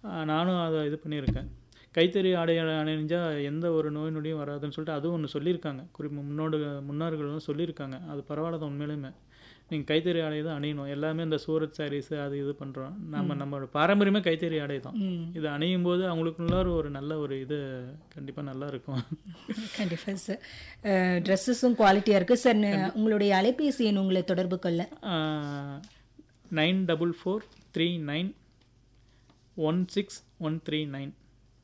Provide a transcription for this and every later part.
ஆஹ் நானும் அதை இது பண்ணியிருக்கேன் கைத்தறி ஆடை அணிஞ்சால் எந்த ஒரு நோய் நொடியும் வராதுன்னு சொல்லிட்டு அதுவும் ஒன்று சொல்லியிருக்காங்க குறிப்பு முன்னோடு முன்னோர்களும் சொல்லியிருக்காங்க அது பரவாயில்ல தான் உண்மையிலுமே நீங்கள் கைத்தறி ஆடை தான் அணியணும் எல்லாமே இந்த சூரத் சாரீஸ் அது இது பண்ணுறோம் நம்ம நம்மளோட பாரம்பரியமே கைத்தறி ஆடை தான் ம் இது அணியும் போது அவங்களுக்குள்ள ஒரு நல்ல ஒரு இது கண்டிப்பாக நல்லா இருக்கும் கண்டிப்பாக சார் ட்ரெஸ்ஸஸும் குவாலிட்டியாக இருக்குது சார் ந- உங்களுடைய அலைபேசி எண் உங்களை தொடர்பு கொள்ள nine double four three nine one six one three nine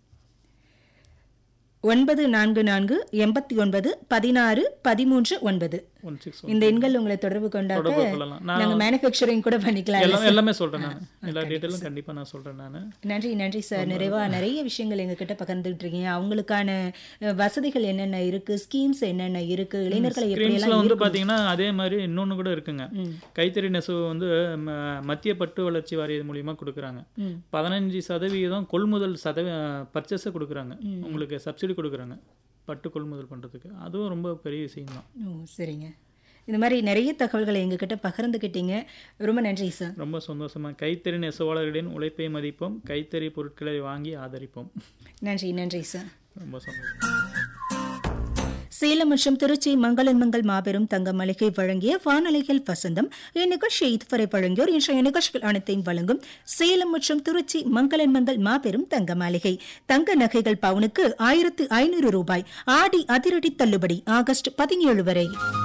ஒன்பது நான்கு நான்கு எண்பத்தி ஒன்பது பதினாறு பதிமூன்று ஒன்பது ஒன் சிக்ஸ் இந்த எண்கள் உங்களை தொடர்பு கொண்டாக்க தொடர்பு கொள்ளலாம் நான் நாங்கள் மேனுஃபேக்சரிங் கூட பண்ணிக்கலாம் எல்லாம் எல்லாமே சொல்கிறேன் நான் எல்லா டீட்டெயிலும் கண்டிப்பாக நான் சொல்கிறேன் நான் நன்றி நன்றி சார் நிறைவா நிறைய விஷயங்கள் எங்ககிட்ட பகிர்ந்துட்டு இருக்கீங்க அவங்களுக்கான அஹ், வசதிகள் என்னென்ன இருக்கு ஸ்கீம்ஸ் என்னென்ன இருக்கு இளைஞர்களை எப்படி ஸ்க்ரீன்ஸில் எல்லாம் வந்து பார்த்தீங்கன்னா அதே மாதிரி இன்னொன்று கூட இருக்குங்க ம். கைத்தறி நெசவு வந்து ம- மத்திய பட்டு வளர்ச்சி வாரியம் மூலியமா கொடுக்குறாங்க ம். பதினஞ்சு சதவீதம் கொள்முதல் சதவீ பர்ச்சேஸை கொடுக்குறாங்க உங்களுக்கு சப்சிடி கொடுக்குறாங்க பட்டு கொள்முதல் பண்ணுறதுக்கு அதுவும் ரொம்ப பெரிய விஷயம் தான் ஓ சரிங்க இந்த மாதிரி நிறைய தகவல்களை எங்ககிட்ட பகிர்ந்துக்கிட்டீங்க ரொம்ப நன்றி சார் ரொம்ப சந்தோஷமா கைத்தறி நெசவாளர்களின் உழைப்பை மதிப்போம் கைத்தறி பொருட்களை வாங்கி ஆதரிப்போம் நன்றி நன்றி சார் ரொம்ப சந்தோஷம் சேலம் மற்றும் திருச்சி மங்களன் மங்கள் மாபெரும் தங்க மளிகை வழங்கிய வானொலிகள் வசந்தம் இந்நிகழ்ச்சியை இதுவரை வழங்கியோர் இன்றைய நிகழ்ச்சிகள் அனைத்தையும் வழங்கும் சேலம் மற்றும் திருச்சி மங்களன் மங்கள் மாபெரும் தங்க மாளிகை தங்க நகைகள் பவுனுக்கு ஆயிரத்து ஐநூறு ரூபாய் ஆடி அதிரடி தள்ளுபடி ஆகஸ்ட் பதினேழு வரை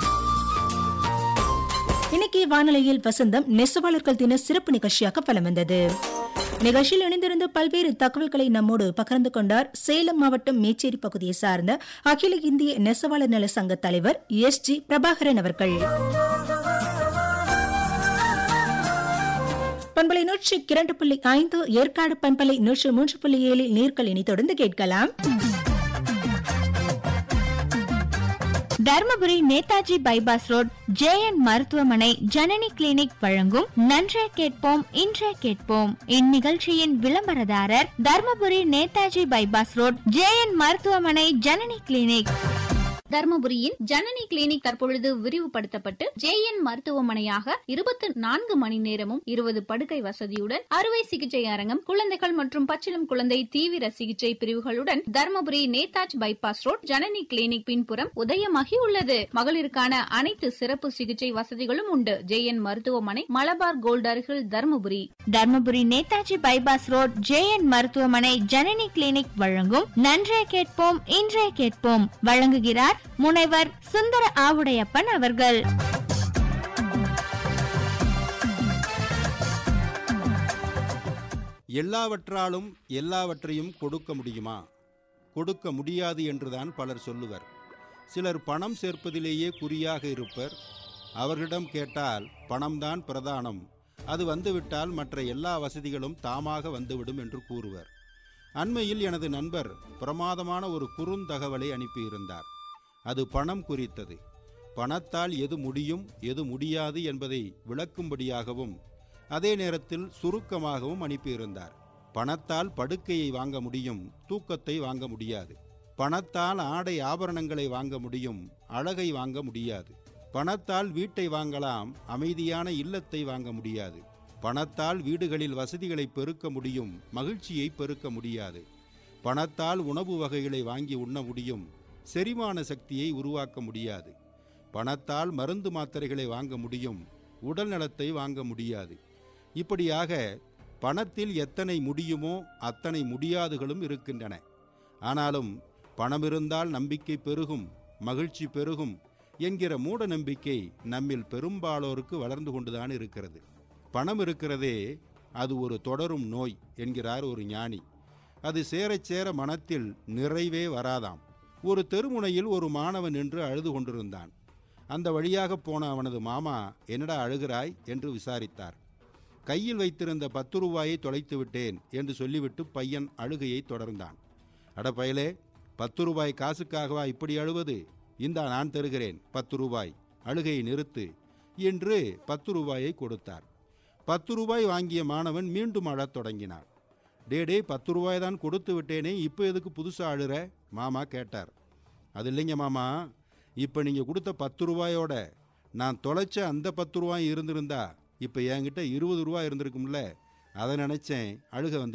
இன்னைக்கு வானொலியில் வசந்தம் நெசவாளர்கள் தின சிறப்பு நிகழ்ச்சியாக பலம் வந்தது நிகழ்ச்சியில் இணைந்திருந்த பல்வேறு தகவல்களை நம்மோடு பகிர்ந்து கொண்டார் சேலம் மாவட்டம் மேச்சேரி பகுதியை சார்ந்த அகில இந்திய நெசவாளர் நல சங்க தலைவர் எஸ் ஜி பிரபாகரன் அவர்கள் பண்பலை நூற்றி இரண்டு புள்ளி ஐந்து ஏற்காடு பண்பலை நூற்று மூன்று புள்ளி ஏழில் நீர்கள் இனி தொடர்ந்து கேட்கலாம் Dharmapuri Netaji bypass road JN மருத்துவமனை ஜனனி கிளினிக் வழங்கும் நன்றே கேட்போம் இன்றே கேட்போம் இந்நிகழ்ச்சியின் விளம்பரதாரர் Dharmapuri Netaji bypass road JN மருத்துவமனை ஜனனி கிளினிக் தர்மபுரியின் ஜனனி கிளினிக் தற்பொழுது விரிவுபடுத்தப்பட்டு ஜேஎன் மருத்துவமனையாக இருபத்தி நான்கு மணி நேரமும் இருபது படுக்கை வசதியுடன் அறுவை சிகிச்சை அரங்கம் குழந்தைகள் மற்றும் பச்சிளம் குழந்தை தீவிர சிகிச்சை பிரிவுகளுடன் Dharmapuri Netaji bypass road Janani clinic பின்புறம் உதயமாகி உள்ளது மகளிருக்கான அனைத்து சிறப்பு சிகிச்சை வசதிகளும் உண்டு ஜேஎன் மருத்துவமனை மலபார் கோல்ட் அருகில் Dharmapuri Dharmapuri Netaji bypass road JN மருத்துவமனை ஜனனி கிளினிக் வழங்கும் நன்றே கேட்போம் இன்றே கேட்போம் வழங்குகிறார் முனைவர் சுந்தர ஆவுடையப்பன் அவர்கள் எல்லாவற்றாலும் எல்லாவற்றையும் கொடுக்க முடியுமா கொடுக்க முடியாது என்றுதான் பலர் சொல்லுவர் சிலர் பணம் சேர்ப்பதிலேயே குறியாக இருப்பர் அவர்களிடம் கேட்டால் பணம்தான் பிரதானம் அது வந்துவிட்டால் மற்ற எல்லா வசதிகளும் தாமாக வந்துவிடும் என்று கூறுவர் அண்மையில் எனது நண்பர் பிரமாதமான ஒரு குறுந்தகவலை அனுப்பியிருந்தார் அது பணம் குறித்தது பணத்தால் எது முடியும் எது முடியாது என்பதை விளக்கும்படியாகவும் அதே நேரத்தில் சுருக்கமாகவும் அனுப்பியிருந்தார் பணத்தால் படுக்கையை வாங்க முடியும் தூக்கத்தை வாங்க முடியாது பணத்தால் ஆடை ஆபரணங்களை வாங்க முடியும் அழகை வாங்க முடியாது பணத்தால் வீட்டை வாங்கலாம் அமைதியான இல்லத்தை வாங்க முடியாது பணத்தால் வீடுகளில் வசதிகளை பெருக்க முடியும் மகிழ்ச்சியை பெருக்க முடியாது பணத்தால் உணவு வகைகளை வாங்கி உண்ண முடியும் செரிமான சக்தியை உருவாக்க முடியாது பணத்தால் மருந்து மாத்திரைகளை வாங்க முடியும் உடல் நலத்தை வாங்க முடியாது இப்படியாக பணத்தில் எத்தனை முடியுமோ அத்தனை முடியாதுகளும் இருக்கின்றன ஆனாலும் பணம் இருந்தால் நம்பிக்கை பெருகும் மகிழ்ச்சி பெருகும் என்கிற மூட நம்பிக்கை நம்மில் பெரும்பாலோருக்கு வளர்ந்து கொண்டுதான் இருக்கிறது பணம் இருக்கிறதே அது ஒரு தொடரும் நோய் என்கிறார் ஒரு ஞானி அது சேரச் சேர மனத்தில் நிறைவே வராதாம் ஒரு தெருமுனையில் ஒரு மாணவன் நின்று அழுது கொண்டிருந்தான் அந்த வழியாக போன அவனது மாமா என்னடா அழுகிறாய் என்று விசாரித்தார் கையில் வைத்திருந்த பத்து ரூபாயை தொலைத்து விட்டேன் என்று சொல்லிவிட்டு பையன் அழுகையை தொடர்ந்தான் அட பயலே பத்து ரூபாய் காசுக்காகவா இப்படி அழுவது இந்தா நான் தருகிறேன் பத்து ரூபாய் அழுகையை நிறுத்து என்று பத்து ரூபாயை கொடுத்தார் பத்து ரூபாய் வாங்கிய மாணவன் மீண்டும் அழத் தொடங்கினார் டே டே பத்து ரூபாய் தான் கொடுத்து விட்டேனே இப்போ எதுக்கு புதுசாக அழுற மாமா கேட்டார் அது இல்லைங்க மாமா இப்போ நீங்கள் கொடுத்த பத்து ரூபாயோட நான் தொலைச்ச அந்த பத்து ரூபாய் இருந்திருந்தா இப்போ என்கிட்ட இருபது ரூபாய் இருந்திருக்கும்ல அதை நினச்சேன் அழுக வந்து